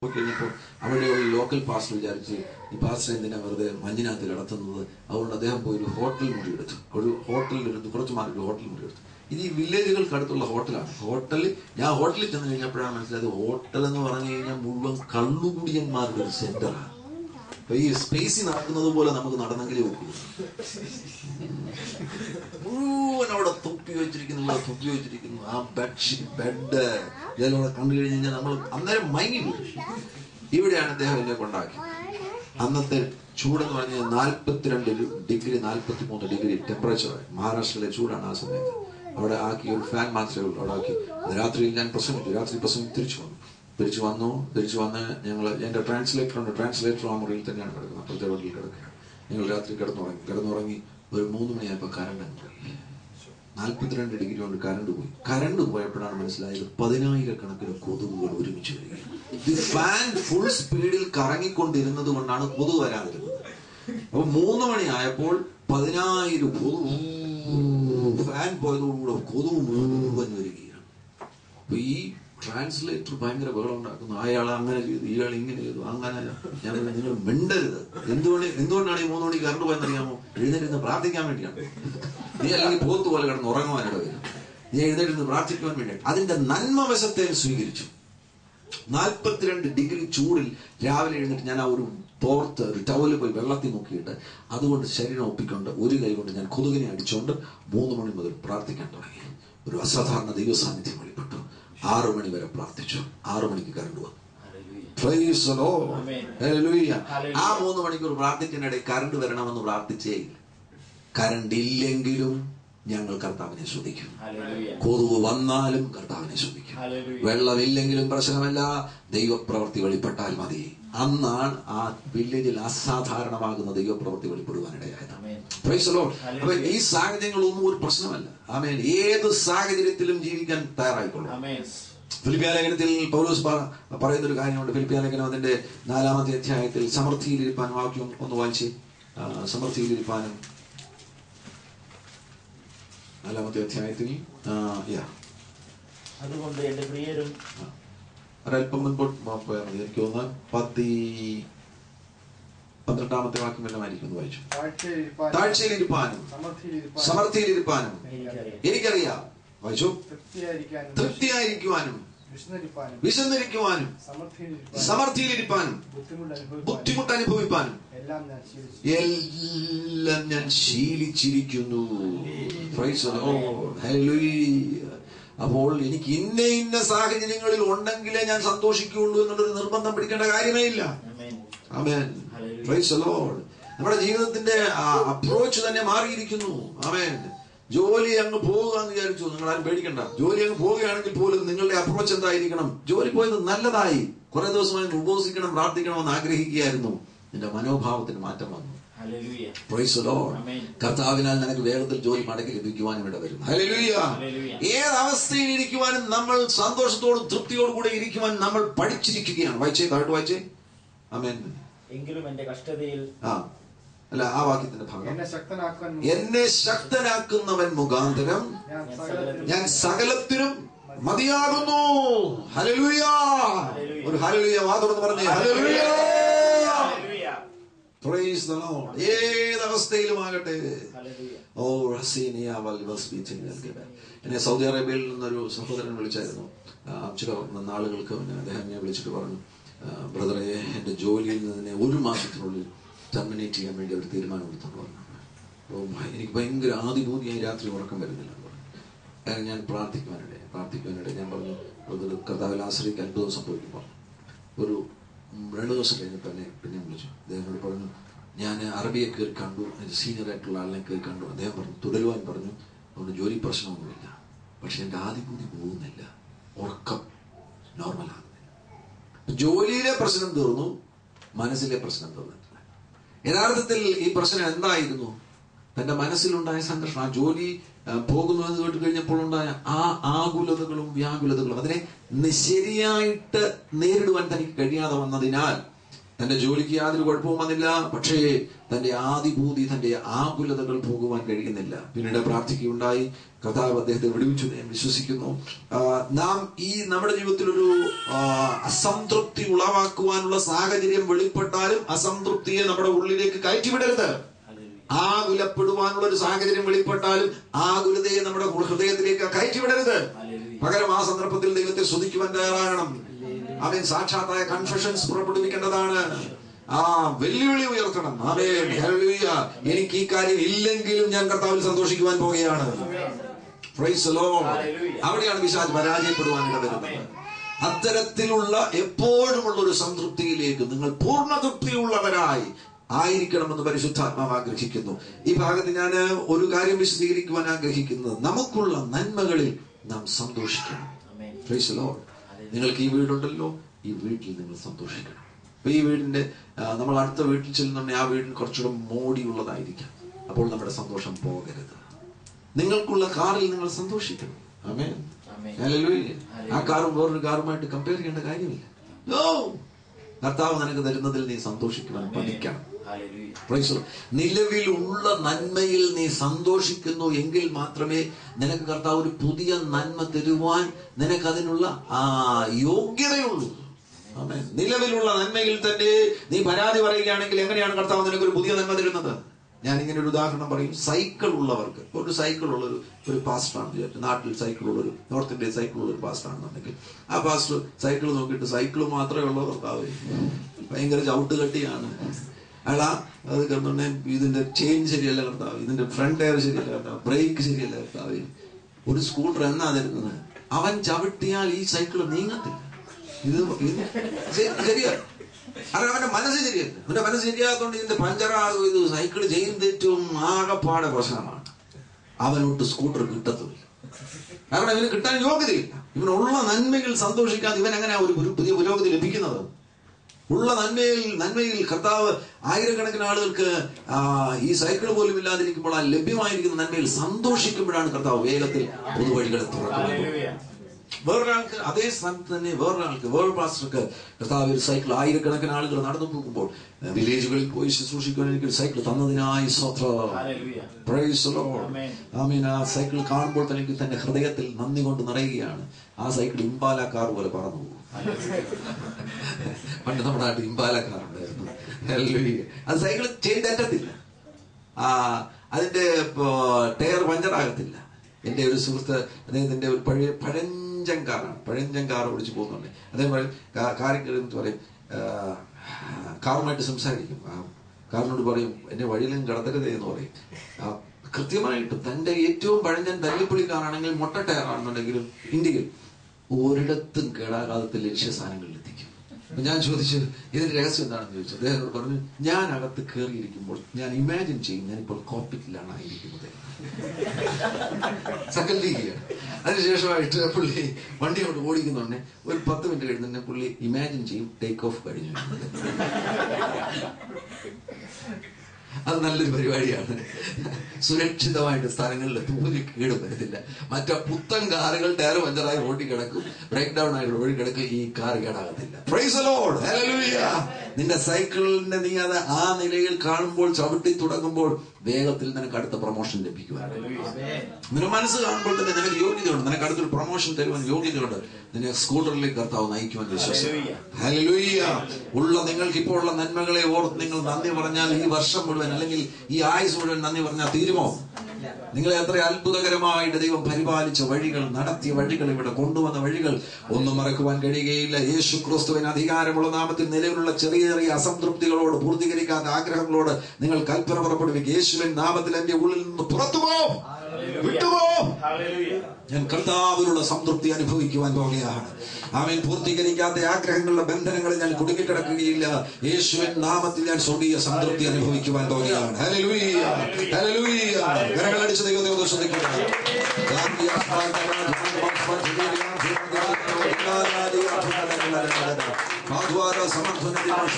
പോയി കഴിഞ്ഞപ്പോൾ അവിടെ ഒരു ലോക്കൽ പാസ്റ്റർ വിചാരിച്ചു ഈ പാസ്റ്റർ എന്തിനാ വെറുതെ മഞ്ഞിനകത്ത് കിടത്തുന്നത് അതുകൊണ്ട് അദ്ദേഹം പോയി ഒരു ഹോട്ടൽ മുറി എടുത്തു ഒരു ഹോട്ടലിൽ ഒരു കുറച്ച് മാറി ഒരു ഹോട്ടൽ മുറി എടുത്തു ഇത് ഈ വില്ലേജുകൾക്ക് അടുത്തുള്ള ഹോട്ടലാണ് ഹോട്ടലിൽ ഞാൻ ഹോട്ടലിൽ ചെന്ന് കഴിഞ്ഞപ്പോഴാണ് മനസ്സിലായത് ഹോട്ടൽ എന്ന് പറഞ്ഞു കഴിഞ്ഞാൽ മുഴുവൻ കള്ളുകുടിയന്മാരുടെ ഒരു സെന്ററാണ് അപ്പൊ ഈ സ്പേസിൽ നടക്കുന്നത് പോലെ നമുക്ക് നടന്നെങ്കിലേ ഒക്കൂ മുഴുവൻ അവിടെ തൊപ്പി വെച്ചിരിക്കുന്നു തൊപ്പി വെച്ചിരിക്കുന്നു ആ ബെഡ്ഷീറ്റ് ബെഡ് ഇതെല്ലാം കൂടെ കണ്ടു കഴിഞ്ഞ് കഴിഞ്ഞാൽ നമ്മൾ അന്നേരം മയങ്ങി വീഴും. ഇവിടെയാണ് അദ്ദേഹം എന്നെ കൊണ്ടാക്കി അന്നത്തെ ചൂടെന്ന് പറഞ്ഞാൽ നാൽപ്പത്തിരണ്ട് ഡിഗ്രി നാൽപ്പത്തി മൂന്ന് ഡിഗ്രി ടെമ്പറേച്ചർ മഹാരാഷ്ട്രയിലെ ചൂടാണ് ആ സമയത്ത് അവിടെ ആക്കി ഒരു ഫാൻ മാത്രമേ ഉള്ളൂ അവിടെ ആക്കി രാത്രിയിൽ ഞാൻ പ്രസംഗിച്ചു രാത്രി പ്രസംഗം തിരിച്ചു വന്നു തിരിച്ചു വന്നു തിരിച്ചു വന്ന് ഞങ്ങൾ എൻ്റെ ട്രാൻസ്ലേറ്റർ ഉണ്ട് ട്രാൻസ്ലേറ്റർ ആ മുറിയിൽ തന്നെയാണ് കിടക്കുന്നത് അപ്പുറത്തെ റോഡിൽ കിടക്കുകയാണ് ഞങ്ങൾ രാത്രി കിടന്നുറങ്ങി കിടന്നുറങ്ങി ഒരു മൂന്ന് മണിയായപ്പോൾ കറണ്ട് അങ്ങ് പോയി നാൽപ്പത്തിരണ്ട് ഡിഗ്രി കൊണ്ട് കറണ്ട് പോയി കറണ്ട് പോയപ്പോഴാണ് മനസ്സിലായത് പതിനായിരക്കണക്കിന് കൊതുകുകൾ ഒരുമിച്ച് വരികയാണ് ഇത് ഫാൻ ഫുൾ സ്പീഡിൽ കറങ്ങിക്കൊണ്ടിരുന്നത് കൊണ്ടാണ് കൊതുക് വരാതിരുന്നത് അപ്പൊ മൂന്ന് മണിയായപ്പോൾ പതിനായിരം കൊതുക് ഫാൻ പോയതോടുകൂടെ കൊതുക് മുഴുവൻ വരികയാണ് അപ്പൊ ഈ ട്രാൻസ്ലേറ്റർ ഭയങ്കര ബഹളം ഉണ്ടാക്കുന്നു അയാൾ അങ്ങനെ ചെയ്തു ഇയാൾ ഇങ്ങനെ ചെയ്തു അങ്ങനെ ഞാൻ പറഞ്ഞു, നിങ്ങൾ മിണ്ടരുത് എന്തുകൊണ്ട് എന്തുകൊണ്ടാണ് ഈ മൂന്ന് മണിക്ക് കറണ്ട് പോയെന്നറിയാമോ എഴുന്നേറ്റ് പ്രാർത്ഥിക്കാൻ വേണ്ടിയാണ് നീ അല്ലെങ്കിൽ പോത്ത് പോലെ കിടന്ന് ഉറങ്ങുവാനിട വരും നീ എഴുന്നേറ്റ് പ്രാർത്ഥിക്കുവാൻ വേണ്ടിയാണ് അതിന്റെ നന്മവശത്തെ സ്വീകരിച്ചു നാൽപ്പത്തിരണ്ട് ഡിഗ്രി ചൂടിൽ രാവിലെ എഴുന്നേറ്റ് ഞാൻ ആ ഒരു തോർത്ത് ഒരു ടവല് പോയി വെള്ളത്തിൽ മുക്കിയിട്ട് അതുകൊണ്ട് ശരീരം ഒപ്പിക്കൊണ്ട് ഒരു കൈ കൊണ്ട് ഞാൻ കൊതുകിനെ അടിച്ചുകൊണ്ട് മൂന്ന് മണി മുതൽ പ്രാർത്ഥിക്കാൻ തുടങ്ങി ഒരു അസാധാരണ ദൈവസാന്നിധ്യം വെളിപ്പെട്ടു ആറു മണി വരെ പ്രാർത്ഥിച്ചു ആറു മണിക്ക് കറണ്ട് വന്നു Praise the Lord. Amen. Hallelujah. Hallelujah. ആ മൂന്ന് മണിക്കൂർ പ്രാർത്ഥിക്കുന്നതിനിടയിൽ കറണ്ട് വരണമെന്ന് പ്രാർത്ഥിച്ചേ ഇല്ല കറണ്ട് ഇല്ലെങ്കിലും ഞങ്ങൾ കർത്താവിനെ ശ്രദ്ധിക്കും Hallelujah. കൊതുവ് വന്നാലും കർത്താവിനെ ശ്രദ്ധിക്കും Hallelujah. വെള്ളമില്ലെങ്കിലും പ്രശ്നമല്ല ദൈവപ്രവൃത്തി വെളിപ്പെട്ടാൽ മതി അന്നാണ് ആ വില്ലേജിൽ അസാധാരണമാകുന്ന ദൈവപ്രവൃത്തി വെളിപ്പെടുവാനിടയായത് Amen. Praise the Lord. Hallelujah. അപ്പൊ ഈ സാഹചര്യങ്ങളൊന്നും ഒരു പ്രശ്നമല്ല ആമേൻ ഏത് സാഹചര്യത്തിലും ജീവിക്കാൻ തയ്യാറായിക്കൊള്ളും Amen. ഫിലിപ്പിയ ലേഖനത്തിൽ പൗലോസ് പ- പറയുന്ന ഒരു കാര്യമുണ്ട് ഫിലിപ്പിയ ലേഖനം അതിന്റെ നാലാമത്തെ അധ്യായത്തിൽ സമൃദ്ധിയിലിരിപ്പാൻ വാക്യം ഒന്ന് വായിച്ച് ആ, സമൃദ്ധിയിലിരിപ്പാനും നാലാമത്തെ അധ്യായത്തിൽ ആ, yeah. അതുകൊണ്ട് എന്റെ പ്രിയരും ആ. ഒരല്പം മുൻപോട്ട് പോ- പോയാൽ മതി എനിക്ക് തോന്നുന്നു പത്തി പന്ത്രണ്ടാമത്തെ വാക്യം വല്ലമായിരിക്കും ഒന്ന് വായിച്ചു താഴ്ചയിലിരിപ്പാനും താഴ്ചയിലിരിപ്പാനും സമൃദ്ധിയിലിരിപ്പാനും സമൃദ്ധിയിലിരിപ്പാനും എനിക്കറിയാം എനിക്കറിയാം വായിച്ചു തൃപ്തിയായിരിക്കാനും തൃപ്തിയായിരിക്കുവാനും വിശന്നിരിപ്പാനും വിശന്നിരിക്കുവാനും സമൃദ്ധിയിലിരിപ്പാനും സമൃദ്ധിയിലിരിപ്പാനും ബുദ്ധിമുട്ട് അനുഭവിപ്പാനും ബുദ്ധിമുട്ട് അനുഭവിപ്പാനും എല്ലാം ഞാൻ ശീലിച്ചു എല്ലാം ഞാൻ ശീലിച്ചിരിക്കുന്നു Praise the Lord. Hallelujah. അപ്പോൾ എനിക്ക് ഇന്ന ഇന്ന സാഹചര്യങ്ങളിൽ ഉണ്ടെങ്കിലേ ഞാൻ സന്തോഷിക്കുകയുള്ളൂ എന്നുള്ളൊരു നിർബന്ധം പിടിക്കേണ്ട കാര്യമേ ഇല്ല Amen. Amen Hallelujah. Praise the Lord. നമ്മുടെ ജീവിതത്തിന്റെ അപ്രോച്ച് തന്നെ മാറിയിരിക്കുന്നു ആമേൻ ജോലി അങ്ങ് പോകുക എന്ന് വിചാരിച്ചു നിങ്ങൾ ആരും പേടിക്കണ്ട ജോലി അങ്ങ് പോവുകയാണെങ്കിൽ പോലും നിങ്ങളുടെ അപ്രോച്ച് എന്തായിരിക്കണം ജോലി പോയത് നല്ലതായി കുറെ ദിവസമായി ഒന്ന് ഉപവസിക്കണം പ്രാർത്ഥിക്കണമെന്ന് ആഗ്രഹിക്കുകയായിരുന്നു നിന്റെ മനോഭാവത്തിന് മാറ്റം വന്നു Hallelujah. Praise the Lord. Amen. കർത്താവിനാൽ നിനക്ക് വേഗത്തിൽ ജോലി മടക്കി ലഭിക്കുവാനും ഇവിടെ വരും Hallelujah. Hallelujah. ഏത് അവസ്ഥയിൽ ഇരിക്കുവാനും നമ്മൾ സന്തോഷത്തോടും തൃപ്തിയോടും കൂടെ ഇരിക്കുവാൻ നമ്മൾ പഠിച്ചിരിക്കുകയാണ് വായിച്ചേ താഴോട്ട് വായിച്ചേ ആമേൻ എങ്കിലും എന്റെ കഷ്ടതയിൽ ആ അല്ല ആ വാക്യത്തിന്റെ ഭാഗം എന്നെ ശക്തനാക്കുവാൻ എന്നെ ശക്തനാക്കുന്നവൻ മുഖാന്തരം ഞാൻ ഞാൻ സകലത്തിലും ഞാൻ സകലത്തിനും മതിയാകുന്നു ഹല്ലേലൂയ ഹല്ലേലൂയ. ഒരു ഹല്ലേലൂയ വാ തുറന്ന് പറഞ്ഞേ hallelujah Hallelujah. Praise the Lord ഏത് അവസ്ഥയിലുമാകട്ടെ Hallelujah. ഓ റസീനിയ വൽ വസ്ബീറ്റിൻ നൽകിയത് എന്നെ സൗദി അറേബ്യയിൽ നിന്നൊരു സഹോദരൻ വിളിച്ചായിരുന്നു ആ, ചില നാളുകൾക്ക് മുന്നേ അദ്ദേഹം എന്നെ വിളിച്ചിട്ട് പറഞ്ഞു ആ, ബ്രദറെ എൻ്റെ ജോലിയിൽ നിന്ന് ഒരു മാസത്തിനുള്ളിൽ ടെർമിനേറ്റ് ചെയ്യാൻ വേണ്ടി അവർ തീരുമാനമെടുത്തു പറഞ്ഞു അപ്പോൾ ഭയ- എനിക്ക് ഭയങ്കര ആദിഭൂതിയായി രാത്രി ഉറക്കം വരുന്നില്ല എന്ന് പറഞ്ഞു അങ്ങനെ ഞാൻ പ്രാർത്ഥിക്കുവാനിടെ പ്രാർത്ഥിക്കുവാനിടെ ഞാൻ പറഞ്ഞു ബ്രദർ കർത്താവിൽ ആശ്രയിക്കാൻ അത്ഭുതം സംഭവിക്കുമ്പോൾ ഒരു ഉം, രണ്ട് ദിവസം കഴിഞ്ഞപ്പോൾ എന്നെ പിന്നെ വിളിച്ചു അദ്ദേഹത്തോട് പറഞ്ഞു ഞാൻ അറബിയെ കയറി കണ്ടു എൻ്റെ സീനിയർ ആയിട്ടുള്ള ആളിനെ കയറി കണ്ടു അദ്ദേഹം പറഞ്ഞു തുടരുവാൻ പറഞ്ഞു അതുകൊണ്ട് ജോലി പ്രശ്നമൊന്നുമില്ല പക്ഷെ എൻ്റെ ആദിഭൂതി പോകുന്നില്ല ഉറക്കം നോർമലാകുന്നില്ല ജോലിയിലെ പ്രശ്നം തീർന്നു മനസ്സിലെ പ്രശ്നം തീർന്നിട്ടില്ല യഥാർത്ഥത്തിൽ ഈ പ്രശ്നം എന്തായിരുന്നു തന്റെ മനസ്സിലുണ്ടായ സംഘർഷം ആ ജോലി ആ, പോകുന്നു എന്ന് കേട്ട് കഴിഞ്ഞപ്പോൾ ഉണ്ടായ ആ ആകുലതകളും വ്യാകുലതകളും അതിനെ നി- ശരിയായിട്ട് നേരിടുവാൻ തനിക്ക് കഴിയാതെ വന്നതിനാൽ തന്റെ ജോലിക്ക് യാതൊരു കുഴപ്പവും വന്നില്ല പക്ഷേ തന്റെ ആദിഭൂതി തന്റെ ആകുലതകൾ പോകുവാൻ കഴിയുന്നില്ല പിന്നീട് പ്രാർത്ഥിക്കുകയുണ്ടായി കർത്താവ് അദ്ദേഹത്തെ വിടുവിച്ചു എന്ന് ഞാൻ വിശ്വസിക്കുന്നു ആ, നാം ഈ നമ്മുടെ ജീവിതത്തിൽ ഒരു ആ, അസംതൃപ്തി ഉളവാക്കുവാനുള്ള സാഹചര്യം വെളിപ്പെട്ടാലും അസംതൃപ്തിയെ നമ്മുടെ ഉള്ളിലേക്ക് കയറ്റിവിടരുത് ആകുലപ്പെടുവാനുള്ള ഒരു സാഹചര്യം വെളിപ്പെട്ടാലും ആകുലതയെ നമ്മുടെ ഹൃദയത്തിലേക്ക് കയറ്റിവിടരുത് പകരം ആ സന്ദർഭത്തിൽ ദൈവത്തെ സ്തുതിക്കുവാൻ തയ്യാറാകണം അവൻ സാക്ഷാത്തായ കൺഫെഷൻസ് പുറപ്പെടുവിക്കേണ്ടതാണ് ആ വെല്ലുവിളി ഉയർത്തണം അവേ എനിക്ക് ഈ കാര്യം ഇല്ലെങ്കിലും ഞാൻ കർത്താവിൽ സന്തോഷിക്കുവാൻ പോവുകയാണ് Praise the Lord. അവിടെയാണ് വിശാജ് പരാജയപ്പെടുവാൻ ഇടവരുന്നത് അത്തരത്തിലുള്ള എപ്പോഴുമുള്ള ഒരു സംതൃപ്തിയിലേക്ക് നിങ്ങൾ പൂർണ്ണ തൃപ്തിയുള്ളവരായി ആയിരിക്കണമെന്ന് പരിശുദ്ധാത്മാവ് ആഗ്രഹിക്കുന്നു ഈ ഭാഗത്ത് ഞാൻ ഒരു കാര്യം വിശദീകരിക്കുവാൻ ആഗ്രഹിക്കുന്നത് നമുക്കുള്ള നന്മകളിൽ നാം സന്തോഷിക്കണം Amen. Praise the Lord. നിങ്ങൾക്ക് ഈ വീടുണ്ടല്ലോ ഈ വീട്ടിൽ നിങ്ങൾ സന്തോഷിക്കണം അപ്പൊ ഈ വീടിന്റെ ആ, നമ്മൾ അടുത്ത വീട്ടിൽ ചെല്ലുന്നുണ്ടെങ്കിൽ ആ വീടിന് കുറച്ചുകൂടെ മോടിയുള്ളതായിരിക്കാം അപ്പോൾ നമ്മുടെ സന്തോഷം പോകരുത് നിങ്ങൾക്കുള്ള കാറിൽ നിങ്ങൾ സന്തോഷിക്കണം ആമേൻ ആമേൻ. ഹല്ലേലൂയ. ആ കാറും വേറൊരു കാറുമായിട്ട് കമ്പയർ ചെയ്യേണ്ട കാര്യമില്ല No. കർത്താവ് നിനക്ക് തരുന്നതിൽ നീ സന്തോഷിക്കണം പഠിക്കണം Hallelujah. Praise the Lord. നിലവിലുള്ള നന്മയിൽ നീ സന്തോഷിക്കുന്നു എങ്കിൽ മാത്രമേ നിനക്ക് കർത്താവ് ഒരു പുതിയ നന്മ തരുവാൻ നിനക്ക് അതിനുള്ള ആ യോഗ്യതയുള്ളൂ ആമേൻ. നിലവിലുള്ള നന്മയിൽ തന്നെ നീ പരാതി പറയുകയാണെങ്കിൽ എങ്ങനെയാണ് കർത്താവ് നിനക്ക് ഒരു പുതിയ നന്മ തരുന്നത് ഞാൻ ഇങ്ങനെ ഒരു ഉദാഹരണം പറയും സൈക്കിൾ ഉള്ളവർക്ക് ഒരു സൈക്കിൾ ഉള്ള ഒരു ഒരു പാസ്റ്ററാണ് വിചാരിച്ചു നാട്ടിൽ സൈക്കിൾ ഉള്ള ഒരു നോർത്ത് ഇന്ത്യയിൽ സൈക്കിൾ ഉള്ള ഒരു പാസ്റ്ററാണെന്നുണ്ടെങ്കിൽ ആ പാസ്റ്റർ സൈക്കിൾ നോക്കിയിട്ട് സൈക്കിൾ മാത്രമേ ഉള്ളൂ കർത്താവ് ഭയങ്കര ചവിട്ട് കെട്ടിയാണ് അയാളാ അത് കണ്ടോന്നെ ഇതിന്റെ ചെയിൻ ശരിയല്ല കർത്താവ് ഇതിന്റെ ഫ്രണ്ട് ടയർ ശരിയല്ല കർത്താവ് ബ്രേക്ക് ശരിയല്ല കർത്താവ് ഒരു സ്കൂട്ടർ എന്നാ തരുന്നത് അവൻ ചവിട്ടിയാൽ ഈ സൈക്കിൾ നീങ്ങത്തില്ല ഇത് ഇത് ശരി- ശരിയാ അത് അവന്റെ മനസ്സ് ശരിയല്ല അവന്റെ മനസ്സ് ശരിയാത്തോണ്ട് ഇതിന്റെ പഞ്ചറാകും ഇത് സൈക്കിൾ ചെയിൻ തെറ്റും ആകപ്പാടെ പ്രശ്നമാണ് അവനൊട്ട് സ്കൂട്ടർ കിട്ടത്തുമില്ല കാരണം ഇവന് കിട്ടാൻ യോഗ്യതയില്ല ഇവനുള്ള നന്മയിൽ സന്തോഷിക്കാതെ ഇവൻ എങ്ങനെയാ ഒരു ഒരു പുതിയ പുരോഗതി ലഭിക്കുന്നത് ഉള്ള നന്മയിൽ നന്മയിൽ കർത്താവ് ആയിരക്കണക്കിന് ആളുകൾക്ക് ആ, ഈ സൈക്കിൾ പോലും ഇല്ലാതിരിക്കുമ്പോൾ ആ ലഭ്യമായിരിക്കുന്ന നന്മയിൽ സന്തോഷിക്കുമ്പോഴാണ് കർത്താവ് വേഗത്തിൽ പൊതുവഴികളെ തുറക്കുന്നത് Hallelujah. വേറൊരാൾക്ക് അതേ സ്ഥാനത്ത് തന്നെ വേറൊരാൾക്ക് വേറെ പാസ്റ്റർക്ക് കർത്താവ് ഒരു സൈക്കിൾ ആയിരക്കണക്കിന് ആളുകൾ നടന്നു പോകുമ്പോൾ വില്ലേജുകളിൽ പോയി ശുശ്രൂഷിക്കുവാൻ എനിക്ക് ഒരു സൈക്കിൾ തന്നതിനായി സ്വത്രം Hallelujah. Praise the Lord. Amen. ആമീൻ ആ സൈക്കിൾ കാണുമ്പോൾ തന്നെ എനിക്ക് തന്റെ ഹൃദയത്തിൽ നന്ദി കൊണ്ട് നിറയുകയാണ് ആ സൈക്കിൾ ഇമ്പാല കാർ പോലെ പറന്നു പോകും പണ്ട് നമ്മുടെ നാട്ടിൽ ഇമ്പാല കാർ ഉണ്ടായിരുന്നു Hallelujah. അത് സൈക്കിൾ ചെയ്ത് തെറ്റത്തില്ല ആ അതിന്റെ ടയർ പഞ്ചറാകത്തില്ല എന്റെ ഒരു സുഹൃത്ത് അദ്ദേഹത്തിന്റെ ഒരു പഴയ പഴഞ്ചൻ കാറാണ് പഴഞ്ചൻ കാർ ഓടിച്ച് പോകുന്നുണ്ട് അദ്ദേഹം പറയും കാ- കാറിൽ കയറി എന്നിട്ട് പറയും ആ, കാറുമായിട്ട് സംസാരിക്കും ആ കാറിനോട് പറയും എന്നെ വഴിയിലും കടത്തരുതേ എന്ന് പറയും ആ, കൃത്യമായിട്ടും തന്റെ ഏറ്റവും പഴഞ്ചൻ തല്ലിപ്പൊളി കാറാണെങ്കിൽ മൊട്ട ടയറാണെന്നുണ്ടെങ്കിലും ഇന്ത്യയിൽ ഒരിടത്തും കേടാകാലത്ത് ലക്ഷ്യസ്ഥാനങ്ങളിൽ എത്തിക്കും അപ്പൊ ഞാൻ ചോദിച്ചു ഇതിന്റെ രഹസ്യം എന്താണെന്ന് ചോദിച്ചു അദ്ദേഹത്തോട് പറഞ്ഞു ഞാൻ അകത്ത് കയറിയിരിക്കുമ്പോൾ ഞാൻ ഇമാജിൻ ചെയ്യും ഞാനിപ്പോൾ കോപ്പിറ്റിലാണ് ആയിരിക്കുന്നത് സങ്കല്പിക്കുകയാണ് അതിനുശേഷമായിട്ട് പുള്ളി വണ്ടി കൊണ്ട് ഓടിക്കുന്നുണ്ടെ ഒരു പത്ത് മിനിറ്റ് കഴിഞ്ഞ് തന്നെ പുള്ളി ഇമാജിൻ ചെയ്യും ടേക്ക് ഓഫ് കഴിഞ്ഞു അത് നല്ലൊരു പരിപാടിയാണ് സുരക്ഷിതമായിട്ട് സ്ഥലങ്ങളിൽ ഒരു കേടും വരുന്നില്ല മറ്റേ പുത്തൻ കാറുകൾ ടയർ പഞ്ചറായി റോഡിൽ കിടക്കും ബ്രേക്ക് ഡൗൺ ആയി റോഡിൽ കിടക്കും ഈ കാർ കേടാകത്തില്ല Praise the Lord. Hallelujah. നിന്റെ സൈക്കിളിന്റെ നീ അത് ആ നിലയിൽ കാണുമ്പോൾ ചവിട്ടി തുടങ്ങുമ്പോൾ വേഗത്തിൽ നിനക്ക് അടുത്ത പ്രൊമോഷൻ ലഭിക്കുവാൻ നിന്റെ മനസ്സ് കാണുമ്പോൾ തന്നെ നിനക്ക് യോഗ്യതയുണ്ട് നിനക്ക് അടുത്തൊരു പ്രൊമോഷൻ തരുവാൻ യോഗ്യതയുണ്ട് നിന്നെ സ്കൂട്ടറിലേക്ക് കർത്താവ് നയിക്കുവാൻ വിശ്വസിക്കും ഹല്ലേലൂയ ഉള്ള നിങ്ങൾക്ക് ഇപ്പോൾ ഉള്ള നന്മകളെ ഓർത്ത് നിങ്ങൾ നന്ദി പറഞ്ഞാൽ ഈ വർഷം മുഴുവൻ അല്ലെങ്കിൽ ഈ ആയുസ് മുഴുവൻ നന്ദി പറഞ്ഞാൽ തീരുമോ നിങ്ങളെ എത്ര അത്ഭുതകരമായിട്ട് ദൈവം പരിപാലിച്ച വഴികൾ നടത്തിയ വഴികൾ ഇവിടെ കൊണ്ടുവന്ന വഴികൾ ഒന്നും മറക്കുവാൻ കഴിയുകയില്ല യേശു ക്രിസ്തുവിന് അധികാരമുള്ള നാമത്തിൽ നിലവിലുള്ള ചെറിയ ചെറിയ അസംതൃപ്തികളോട് പൂർത്തീകരിക്കാത്ത ആഗ്രഹങ്ങളോട് നിങ്ങൾ കൽപ്പന പുറപ്പെടുവിക്കുക യേശുവിൻ നാമത്തിൽ എന്റെ ഉള്ളിൽ നിന്ന് പുറത്തുപോ വിട്ടുപോ Hallelujah. ഞാൻ കർത്താവിനുള്ള സംതൃപ്തി അനുഭവിക്കുവാൻ പോകുകയാണ് അവൻ പൂർത്തീകരിക്കാത്ത ആഗ്രഹങ്ങളുടെ ബന്ധനങ്ങളിൽ ഞാൻ കുടുങ്ങിക്കിടക്കുകയില്ല യേശുവിൻ നാമത്തിൽ ഞാൻ സ്വർഗീയ സംതൃപ്തി അനുഭവിക്കുവാൻ പോകുകയാണ് ഹല്ലേലൂയ ഹല്ലേലൂയ കരങ്ങളടിച്ച് ദൈവത്തെ ഒന്ന് ശ്രദ്ധിക്കുക ദ്വാര സമർത്ഥന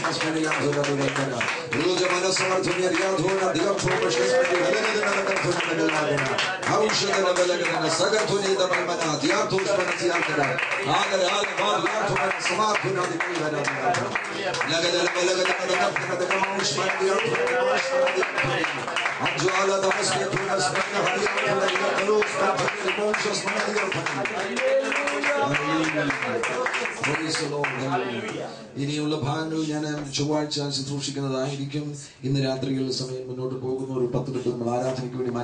ഇനിയുള്ള ഭാഗങ്ങൾ ഞാൻ ചൊവ്വാഴ്ച ശുശ്രൂഷിക്കുന്നതായിരിക്കും ഇന്ന് രാത്രിയിൽ സമയം മുന്നോട്ട് പോകുന്ന ഒരു പത്ത് മിനിറ്റ് നമ്മൾ ആരാധനയ്ക്ക് വേണ്ടി മാറ്റി